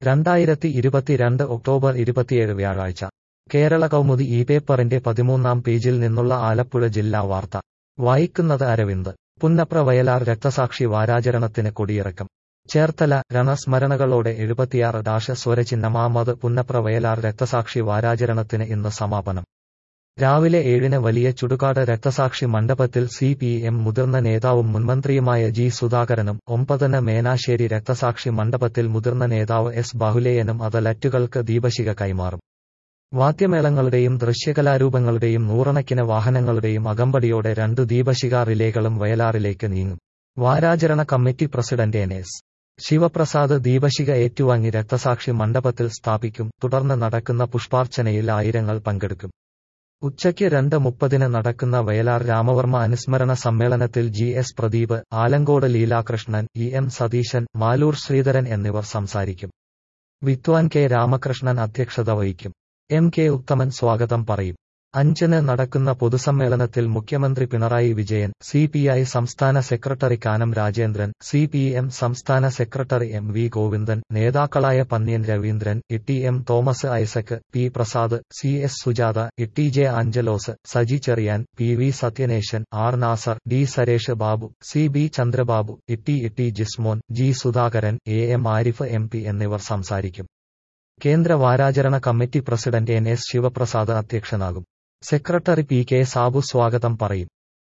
രണ്ടായിരത്തി ഇരുപത്തിരണ്ട് ഒക്ടോബർ ഇരുപത്തിയേഴ് വ്യാഴാഴ്ച കേരള കൗമുദി ഈ പേപ്പറിന്റെ പതിമൂന്നാം പേജിൽ നിന്നുള്ള ആലപ്പുഴ ജില്ലാ വാർത്ത വായിക്കുന്നത് അരവിന്ദ് പുന്നപ്ര വയലാർ രക്തസാക്ഷി വാരാചരണത്തിന് കൊടിയിറക്കം ചേർത്തല രണസ്മരണകളോടെ എഴുപത്തിയാറ് ഡാഷ സ്വരചിഹ്നമാമത് പുന്നപ്ര വയലാർ രക്തസാക്ഷി വാരാചരണത്തിന് ഇന്ന് സമാപനം രാവിലെ ഏഴിന് വലിയ ചുടുകാട് രക്തസാക്ഷി മണ്ഡപത്തിൽ സി പി എം മുതിർന്ന നേതാവും മുൻമന്ത്രിയുമായ ജി സുധാകരനും ഒമ്പതിന് മേനാശ്ശേരി രക്തസാക്ഷി മണ്ഡപത്തിൽ മുതിർന്ന നേതാവ് എസ് ബാഹുലേയനും അതലറ്റുകൾക്ക് ദീപശിക കൈമാറും വാദ്യമേളങ്ങളുടെയും ദൃശ്യകലാരൂപങ്ങളുടെയും നൂറണക്കിന് വാഹനങ്ങളുടെയും അകമ്പടിയോടെ രണ്ടു ദീപശിഖ റിലേകളും വയലാറിലേക്ക് നീങ്ങും വാരാചരണ committee president N S Sivaprasad ദീപശിഖ ഏറ്റുവാങ്ങി രക്തസാക്ഷി മണ്ഡപത്തിൽ സ്ഥാപിക്കും തുടർന്ന് നടക്കുന്ന പുഷ്പാർച്ചനയിൽ ആയിരങ്ങൾ പങ്കെടുക്കും ഉച്ചയ്ക്ക് രണ്ട് മുപ്പതിന് നടക്കുന്ന വയലാർ രാമവർമ്മ അനുസ്മരണ സമ്മേളനത്തിൽ G S Pradeep Alankode Leelakrishnan E M Satheesan Maloor Sreedharan എന്നിവർ സംസാരിക്കും വിദ്വാൻ കെ രാമകൃഷ്ണൻ അധ്യക്ഷത വഹിക്കും എം കെ ഉത്തമൻ സ്വാഗതം പറയും അഞ്ചിന് നടക്കുന്ന പൊതുസമ്മേളനത്തിൽ മുഖ്യമന്ത്രി Pinarayi Vijayan C P I സംസ്ഥാന secretary Kanam Rajendran C P M സംസ്ഥാന സെക്രട്ടറി എം വി ഗോവിന്ദൻ നേതാക്കളായ Panniyan Raveendran E M Thomas Isaac P Prasad C S Sujatha E J Angelos Saji Cherian P V Sathyaneshan R Nasar D Suresh Babu C B Chandrababu Itty Itty Jismon G Sudhakaran A M Arif M P എന്നിവർ സംസാരിക്കും കേന്ദ്ര വാരാചരണ committee president N S Sivaprasad അധ്യക്ഷനാകും secretary P K Sabu സ്വാഗതം പറയും